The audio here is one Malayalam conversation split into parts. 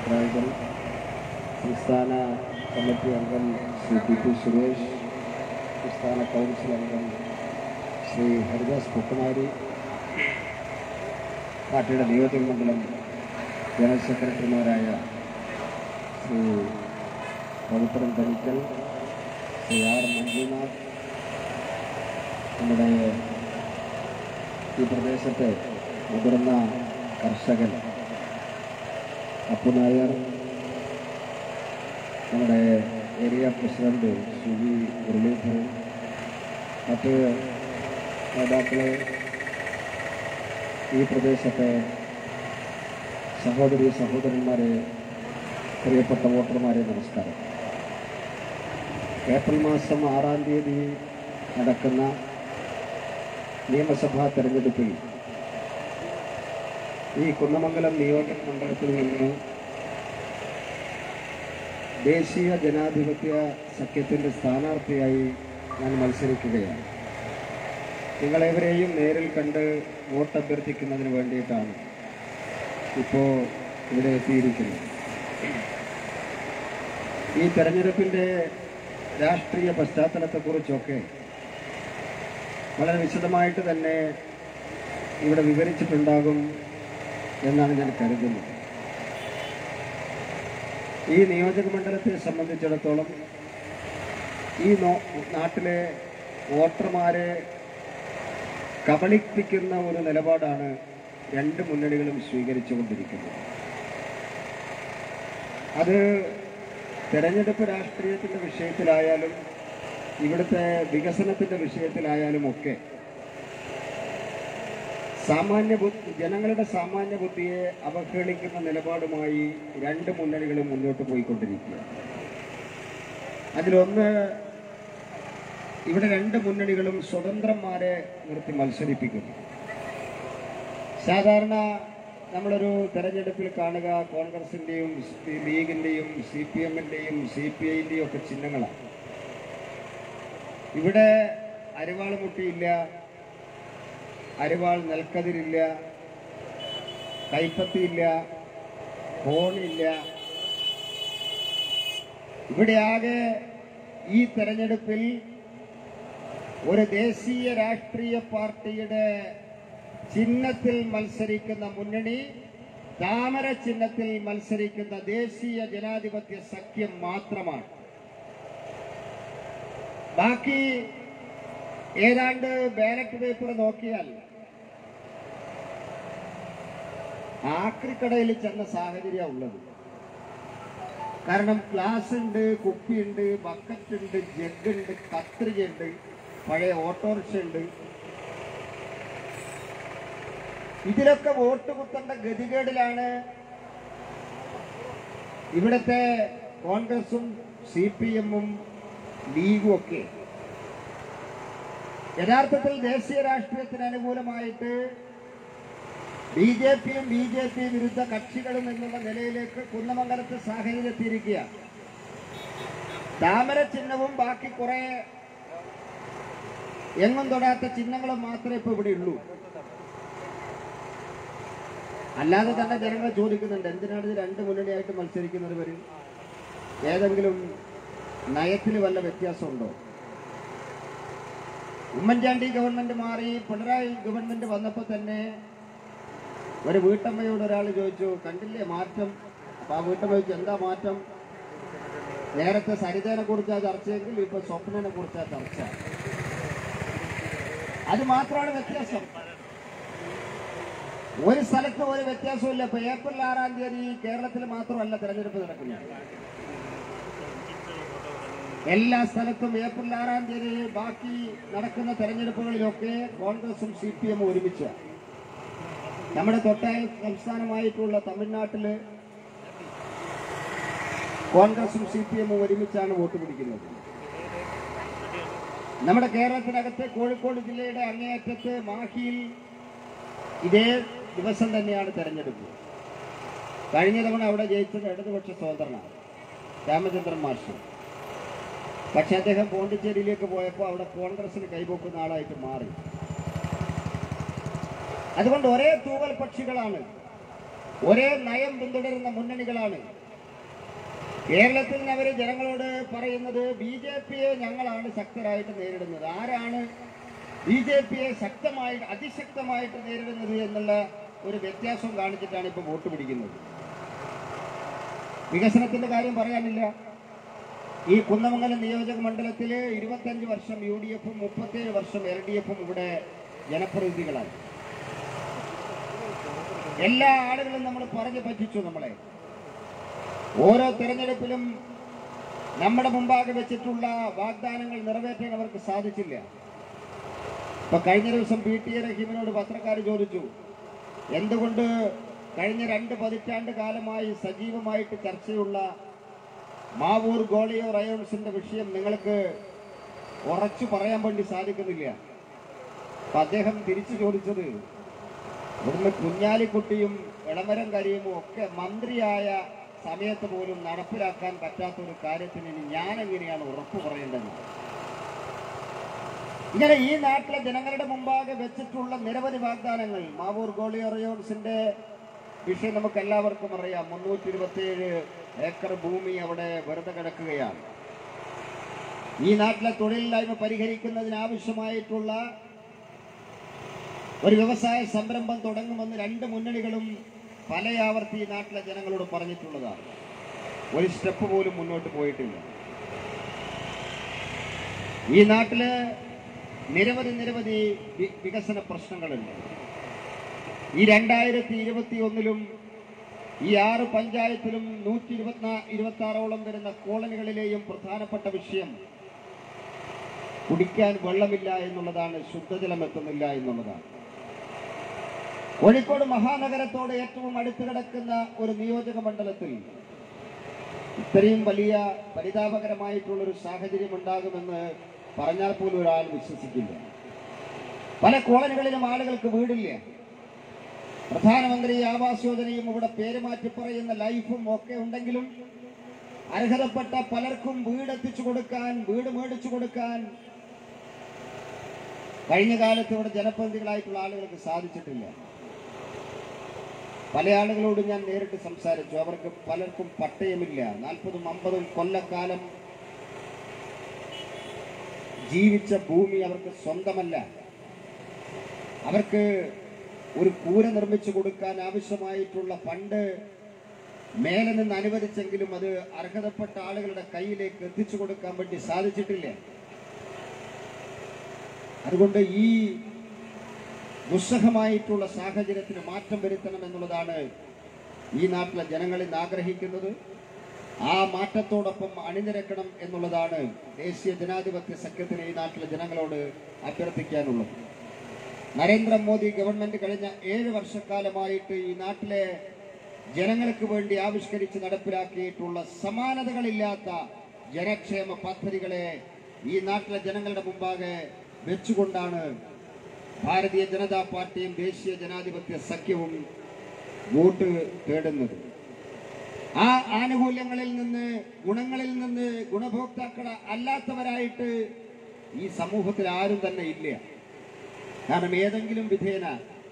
ഭാരവാഹികൾ സംസ്ഥാന കമ്മിറ്റി അംഗം ശ്രീ ടി പി സുരേഷ് സംസ്ഥാന കൗൺസിൽ അംഗം ശ്രീ ഹരിദാസ് പുത്തനാരി പാർട്ടിയുടെ നിയോജക മണ്ഡലം ജനറൽ സെക്രട്ടറിമാരായ ശ്രീ പവിത്രൻ തനിക്കൽ ശ്രീ ആർ മഞ്ജുനാഥ് നമ്മുടെ ഈ പ്രദേശത്തെ മുതിർന്ന കർഷകൻ അപ്പുനായർ നമ്മുടെ area president Shri V Muraleedharan മറ്റ് നേതാക്കളെ ഈ പ്രദേശത്തെ സഹോദരി സഹോദരന്മാരെ പ്രിയപ്പെട്ട വോട്ടർമാരെ നമസ്കാരം ഏപ്രിൽ മാസം ആറാം തീയതി നടക്കുന്ന നിയമസഭാ തെരഞ്ഞെടുപ്പിൽ ഈ കുന്നമംഗലം നിയോജക മണ്ഡലത്തിൽ നിന്ന് ദേശീയ ജനാധിപത്യ സഖ്യത്തിൻ്റെ സ്ഥാനാർത്ഥിയായി ഞാൻ മത്സരിക്കുകയാണ് നിങ്ങളെവരെയും നേരിൽ കണ്ട് വോട്ട് അഭ്യർത്ഥിക്കുന്നതിന് വേണ്ടിയിട്ടാണ് ഇപ്പോൾ ഇവിടെ എത്തിയിരിക്കുന്നത് ഈ തെരഞ്ഞെടുപ്പിൻ്റെ രാഷ്ട്രീയ പശ്ചാത്തലത്തെക്കുറിച്ചൊക്കെ വളരെ വിശദമായിട്ട് തന്നെ ഇവിടെ വിവരിച്ചിട്ടുണ്ടാകും എന്നാണ് ഞാൻ കരുതുന്നത് ഈ നിയോജക മണ്ഡലത്തെ സംബന്ധിച്ചിടത്തോളം ഈ നോ- നാട്ടിലെ വോട്ടർമാരെ കബളിപ്പിക്കുന്ന ഒരു നിലപാടാണ് രണ്ട് മുന്നണികളും സ്വീകരിച്ചുകൊണ്ടിരിക്കുന്നത് അത് തെരഞ്ഞെടുപ്പ് രാഷ്ട്രീയത്തിൻ്റെ വിഷയത്തിലായാലും ഇവിടുത്തെ വികസനത്തിൻ്റെ വിഷയത്തിലായാലും ഒക്കെ സാമാന്യ ബുദ്ധി ജനങ്ങളുടെ സാമാന്യ ബുദ്ധിയെ അവഹേളിക്കുന്ന നിലപാടുമായി രണ്ട് മുന്നണികളും മുന്നോട്ട് പോയിക്കൊണ്ടിരിക്കുക അതിലൊന്ന് ഇവിടെ രണ്ട് മുന്നണികളും സ്വതന്ത്രന്മാരെ നിർത്തി മത്സരിപ്പിക്കുന്നു സാധാരണ നമ്മളൊരു തെരഞ്ഞെടുപ്പിൽ കാണുക കോൺഗ്രസിൻ്റെയും ലീഗിൻ്റെയും സി പി എമ്മിൻ്റെയും സി പി ഐൻ്റെയും ഒക്കെ ചിഹ്നങ്ങളാണ് ഇവിടെ അരിവാൾ മുട്ടിയില്ല അരിവാൾ നെൽക്കതിരില്ല കൈപ്പത്തിയില്ല ഫോണില്ല ഇവിടെ ആകെ ഈ തെരഞ്ഞെടുപ്പിൽ ഒരു ദേശീയ രാഷ്ട്രീയ പാർട്ടിയുടെ ചിഹ്നത്തിൽ മത്സരിക്കുന്ന മുന്നണി താമര ചിഹ്നത്തിൽ മത്സരിക്കുന്ന ദേശീയ ജനാധിപത്യ സഖ്യം മാത്രമാണ് ബാക്കി ഏതാണ്ട് ബാലറ്റ് പേപ്പർ നോക്കിയാൽ ആക്രിക്കടയിൽ ചെന്ന സാഹചര്യം ഉള്ളത് കാരണം ഗ്ലാസ് ഉണ്ട് കുപ്പിയുണ്ട് ബക്കറ്റ് ഉണ്ട് ജഗ് ഉണ്ട് കത്രികയുണ്ട് പഴയ ഓട്ടോറിക്ഷ ഉണ്ട് ഇതിലൊക്കെ വോട്ട് കുത്തേണ്ട ഗതികേടിലാണ് ഇവിടുത്തെ കോൺഗ്രസും സി പി എമ്മും ലീഗും ഒക്കെ യഥാർത്ഥത്തിൽ ദേശീയ രാഷ്ട്രീയത്തിന് അനുകൂലമായിട്ട് ബി ജെ പിയും ബി ജെ പി വിരുദ്ധ കക്ഷികളും എന്നുള്ള നിലയിലേക്ക് കുന്നമംഗലത്ത് സാഹചര്യത്തിയിരിക്കുക താമര ചിഹ്നവും ബാക്കി കുറെ എങ്ങും തൊടാത്ത ചിഹ്നങ്ങളും മാത്രമേ ഇപ്പൊ ഇവിടെ ഉള്ളൂ അല്ലാതെ തന്നെ ജനങ്ങൾ ചോദിക്കുന്നുണ്ട് എന്തിനാണ് ഇത് രണ്ട് മുന്നണിയായിട്ട് മത്സരിക്കുന്നത് വരും ഏതെങ്കിലും നയത്തിൽ വല്ല വ്യത്യാസമുണ്ടോ ഉമ്മൻചാണ്ടി ഗവൺമെന്റ് മാറി പിണറായി ഗവൺമെന്റ് വന്നപ്പോൾ തന്നെ ഒരു വീട്ടമ്മയോട് ഒരാൾ ചോദിച്ചു കണ്ടില്ലേ മാറ്റം അപ്പൊ ആ വീട്ടമ്മ ചോദിച്ചു എന്താ മാറ്റം നേരത്തെ സരിതനെ കുറിച്ചാ ചർച്ചയെങ്കിൽ ഇപ്പൊ സ്വപ്നനെ കുറിച്ചാ ചർച്ച അത് മാത്രമാണ് വ്യത്യാസം ഒരു സ്ഥലത്ത് ഒരു വ്യത്യാസമില്ല ഇപ്പൊ ഏപ്രിൽ ആറാം തീയതി കേരളത്തിൽ മാത്രമല്ല തെരഞ്ഞെടുപ്പ് നടക്കുന്നത് എല്ലാ സ്ഥലത്തും ഏപ്രിൽ ആറാം തീയതി ബാക്കി നടക്കുന്ന തെരഞ്ഞെടുപ്പുകളിലൊക്കെ കോൺഗ്രസും സി പി എമ്മും ഒരുമിച്ച് നമ്മുടെ തൊട്ടായ സംസ്ഥാനമായിട്ടുള്ള തമിഴ്നാട്ടില് കോൺഗ്രസും സി പി എമ്മും ഒരുമിച്ചാണ് വോട്ട് പിടിക്കുന്നത് നമ്മുടെ കേരളത്തിനകത്ത് കോഴിക്കോട് ജില്ലയുടെ അങ്ങേയറ്റത്ത് മാഹിയിൽ ഇതേ ദിവസം തന്നെയാണ് തെരഞ്ഞെടുപ്പ് കഴിഞ്ഞ തവണ അവിടെ ജയിച്ചത് ഇടതുപക്ഷ സ്വതന്ത്രനാണ് രാമചന്ദ്രൻ മാഷ് പക്ഷെ അദ്ദേഹം പോണ്ടിച്ചേരിയിലേക്ക് പോയപ്പോൾ അവിടെ കോൺഗ്രസിന് കൈപോക്കുന്ന ആളായിട്ട് മാറി അതുകൊണ്ട് ഒരേ തൂവൽ പക്ഷികളാണ് ഒരേ നയം പിന്തുടരുന്ന മുന്നണികളാണ് കേരളത്തിൽ നിന്ന് അവര് ജനങ്ങളോട് പറയുന്നത് ബി ജെ പിയെ ഞങ്ങളാണ് ശക്തരായിട്ട് നേരിടുന്നത് ആരാണ് ബി ജെ പിയെ ശക്തമായിട്ട് അതിശക്തമായിട്ട് നേരിടുന്നത് എന്നുള്ള ഒരു വ്യത്യാസം കാണിച്ചിട്ടാണ് ഇപ്പൊ വോട്ട് പിടിക്കുന്നത് വികസനത്തിന്റെ കാര്യം പറയാനില്ല ഈ കുന്നമംഗലം നിയോജക മണ്ഡലത്തില് ഇരുപത്തഞ്ച് വർഷം യു ഡി എഫും മുപ്പത്തേഴ് വർഷം എൽ ഡി എഫും ഇവിടെ ജനപ്രതിനിധികളാണ് എല്ലാ ആളുകളും നമ്മൾ പറഞ്ഞു പറ്റിച്ചു നമ്മളെ ഓരോ തെരഞ്ഞെടുപ്പിലും നമ്മുടെ മുമ്പാകെ വെച്ചിട്ടുള്ള വാഗ്ദാനങ്ങൾ നിറവേറ്റാൻ അവർക്ക് സാധിച്ചില്ല ഇപ്പൊ കഴിഞ്ഞ ദിവസം പി ടി എ റഹീമിനോട് പത്രക്കാർ ചോദിച്ചു എന്തുകൊണ്ട് കഴിഞ്ഞ രണ്ട് പതിറ്റാണ്ട് കാലമായി സജീവമായിട്ട് ചർച്ചയുള്ള മാവൂർ ഗോളിയോ റയോൺസിന്റെ വിഷയം നിങ്ങൾക്ക് ഉറച്ചു പറയാൻ വേണ്ടി സാധിക്കുന്നില്ല അപ്പൊ അദ്ദേഹം തിരിച്ചു ചോദിച്ചത് ഇവിടുന്ന് കുഞ്ഞാലിക്കുട്ടിയും ഇളമരം കരീമും ഒക്കെ മന്ത്രിയായ സമയത്ത് പോലും നടപ്പിലാക്കാൻ പറ്റാത്ത ഒരു കാര്യത്തിന് ഇനി ഞാൻ എങ്ങനെയാണ് ഉറപ്പ് പറയേണ്ടത് ഇങ്ങനെ ഈ നാട്ടിലെ ജനങ്ങളുടെ മുമ്പാകെ വെച്ചിട്ടുള്ള നിരവധി വാഗ്ദാനങ്ങൾ മാവൂർ ഗോളിയറിയോൺസിന്റെ വിഷയം നമുക്ക് എല്ലാവർക്കും അറിയാം മുന്നൂറ്റി ഇരുപത്തിയേഴ് ഏക്കർ ഭൂമി അവിടെ വെറുതെ കിടക്കുകയാണ് ഈ നാട്ടിലെ തൊഴിലില്ലായ്മ പരിഹരിക്കുന്നതിനാവശ്യമായിട്ടുള്ള ഒരു വ്യവസായ സംരംഭം തുടങ്ങുമെന്ന് രണ്ട് മുന്നണികളും പലയാവർത്തി ഈ നാട്ടിലെ ജനങ്ങളോട് പറഞ്ഞിട്ടുള്ളതാണ് ഒരു സ്റ്റെപ്പ് പോലും മുന്നോട്ട് പോയിട്ടില്ല ഈ നാട്ടില് നിരവധി നിരവധി വി- വികസന പ്രശ്നങ്ങളുണ്ട് ഈ രണ്ടായിരത്തി ഇരുപത്തി ഒന്നിലും ഈ ആറ് പഞ്ചായത്തിലും നൂറ്റി ഇരുപത്തിനാ ഇരുപത്തി ആറോളം വരുന്ന കോളനികളിലെയും പ്രധാനപ്പെട്ട വിഷയം കുടിക്കാൻ വെള്ളമില്ല എന്നുള്ളതാണ് ശുദ്ധജലം എത്തുന്നില്ല എന്നുള്ളതാണ് കോഴിക്കോട് മഹാനഗരത്തോട് ഏറ്റവും അടുത്ത് കിടക്കുന്ന ഒരു നിയോജക മണ്ഡലത്തിൽ ഇത്രയും വലിയ പരിതാപകരമായിട്ടുള്ള ഒരു സാഹചര്യം ഉണ്ടാകുമെന്ന് പറഞ്ഞാൽ പോലും ഒരാൾ വിശ്വസിക്കില്ല പല കോളനികളിലും ആളുകൾക്ക് വീടില്ല പ്രധാനമന്ത്രി ആവാസ് യോജനയും ഇവിടെ പേര് മാറ്റി പറയുന്ന ലൈഫും ഒക്കെ ഉണ്ടെങ്കിലും അർഹതപ്പെട്ട പലർക്കും വീട് എത്തിച്ചു കൊടുക്കാൻ വീട് മേടിച്ചു കൊടുക്കാൻ കഴിഞ്ഞ കാലത്ത് ഇവിടെ ജനപ്രതിനിധികളായിട്ടുള്ള ആളുകൾക്ക് സാധിച്ചിട്ടില്ല പല ആളുകളോട് ഞാൻ നേരിട്ട് സംസാരിച്ചു അവർക്ക് പലർക്കും പട്ടയമില്ല നാൽപ്പതും അമ്പതും കൊല്ലക്കാലം ജീവിച്ച ഭൂമി അവർക്ക് സ്വന്തമല്ല അവർക്ക് ഒരു കൂര നിർമ്മിച്ചു കൊടുക്കാൻ ആവശ്യമായിട്ടുള്ള ഫണ്ട് മേലെ നിന്ന് അനുവദിച്ചെങ്കിലും അത് അർഹതപ്പെട്ട ആളുകളുടെ കയ്യിലേക്ക് എത്തിച്ചു കൊടുക്കാൻ വേണ്ടി സാധിച്ചിട്ടില്ല അതുകൊണ്ട് ഈ ദുസ്സഹമായിട്ടുള്ള സാഹചര്യത്തിന് മാറ്റം വരുത്തണം എന്നുള്ളതാണ് ഈ നാട്ടിലെ ജനങ്ങൾ ഇന്ന് ആഗ്രഹിക്കുന്നത് ആ മാറ്റത്തോടൊപ്പം അണിനിരക്കണം എന്നുള്ളതാണ് ദേശീയ ജനാധിപത്യ സഖ്യത്തിന് ഈ നാട്ടിലെ ജനങ്ങളോട് അഭ്യർത്ഥിക്കാനുള്ളത് നരേന്ദ്രമോദി ഗവൺമെന്റ് കഴിഞ്ഞ ഏഴ് വർഷക്കാലമായിട്ട് ഈ നാട്ടിലെ ജനങ്ങൾക്ക് വേണ്ടി ആവിഷ്കരിച്ച് നടപ്പിലാക്കിയിട്ടുള്ള സമാനതകളില്ലാത്ത ജനക്ഷേമ പദ്ധതികളെ ഈ നാട്ടിലെ ജനങ്ങളുടെ മുമ്പാകെ വെച്ചുകൊണ്ടാണ് ഭാരതീയ ജനതാ പാർട്ടിയും ദേശീയ ജനാധിപത്യ സഖ്യവും വോട്ട് തേടുന്നത് ആ ആനുകൂല്യങ്ങളിൽ നിന്ന് ഗുണങ്ങളിൽ നിന്ന് ഗുണഭോക്താക്കൾ അല്ലാത്തവരായിട്ട് ഈ സമൂഹത്തിൽ ആരും തന്നെ ഇല്ല കാരണം ഏതെങ്കിലും വിധേന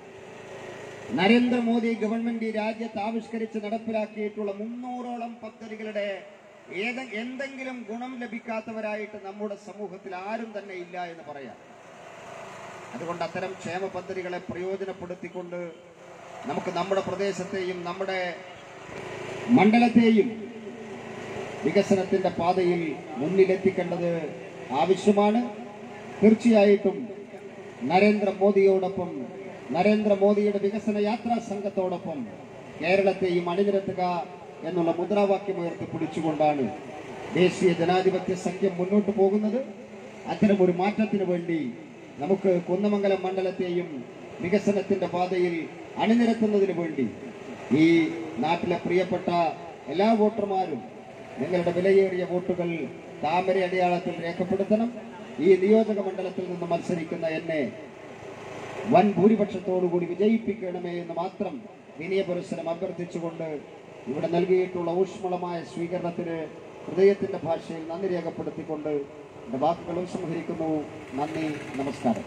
നരേന്ദ്രമോദി ഗവൺമെന്റ് ഈ രാജ്യത്ത് ആവിഷ്കരിച്ച് നടപ്പിലാക്കിയിട്ടുള്ള മുന്നൂറോളം പദ്ധതികളുടെ ഏത് എന്തെങ്കിലും ഗുണം ലഭിക്കാത്തവരായിട്ട് നമ്മുടെ സമൂഹത്തിൽ ആരും തന്നെ ഇല്ല എന്ന് പറയാം അതുകൊണ്ട് അത്തരം ക്ഷേമ പദ്ധതികളെ പ്രയോജനപ്പെടുത്തിക്കൊണ്ട് നമുക്ക് നമ്മുടെ പ്രദേശത്തെയും നമ്മുടെ മണ്ഡലത്തെയും വികസനത്തിന്റെ പാതയിൽ മുന്നിലെത്തിക്കേണ്ടത് ആവശ്യമാണ് തീർച്ചയായിട്ടും നരേന്ദ്രമോദിയോടൊപ്പം നരേന്ദ്രമോദിയുടെ വികസന യാത്രാ സംഘത്തോടൊപ്പം കേരളത്തെയും അണിനിരത്തുക എന്നുള്ള മുദ്രാവാക്യം ഉയർത്തി പിടിച്ചുകൊണ്ടാണ് ദേശീയ ജനാധിപത്യ സഖ്യം മുന്നോട്ട് പോകുന്നത് അത്തരം ഒരു മാറ്റത്തിന് വേണ്ടി നമുക്ക് കുന്നമംഗലം മണ്ഡലത്തെയും വികസനത്തിന്റെ പാതയിൽ അണിനിരത്തുന്നതിന് വേണ്ടി ഈ നാട്ടിലെ പ്രിയപ്പെട്ട എല്ലാ വോട്ടർമാരും നിങ്ങളുടെ വിലയേറിയ വോട്ടുകൾ താമര അടയാളത്തിൽ രേഖപ്പെടുത്തണം ഈ നിയോജക മണ്ഡലത്തിൽ നിന്ന് മത്സരിക്കുന്ന എന്നെ വൻ ഭൂരിപക്ഷത്തോടുകൂടി വിജയിപ്പിക്കണമേ എന്ന് മാത്രം വിനയപുരസ്സരം അഭ്യർത്ഥിച്ചുകൊണ്ട് ഇവിടെ നൽകിയിട്ടുള്ള ഊഷ്മളമായ സ്വീകരണത്തിന് ഹൃദയത്തിന്റെ ഭാഷയിൽ നന്ദി രേഖപ്പെടുത്തിക്കൊണ്ട് എന്റെ വാക്കുകൾ ഉപസംഹരിക്കുന്നു നന്ദി നമസ്കാരം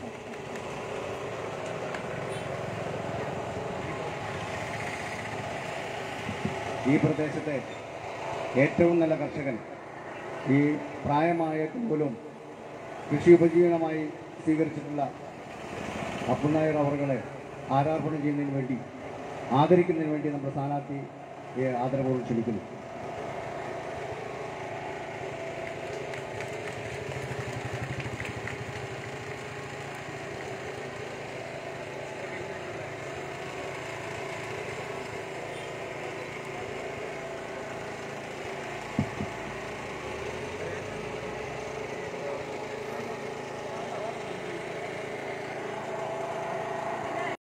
ഈ പ്രദേശത്തെ ഏറ്റവും നല്ല കർഷകൻ ഈ പ്രായമായിട്ട് പോലും കൃഷി ഉപജീവനമായി സ്വീകരിച്ചിട്ടുള്ള അപ്പുനായർ അവറുകളെ ആരാർപ്പണം ചെയ്യുന്നതിന് വേണ്ടി ആദരിക്കുന്നതിന് വേണ്ടി നമ്മുടെ സ്ഥാനാർത്ഥി ഏ, ആദരപൂർവ്വം ക്ഷണിക്കുന്നു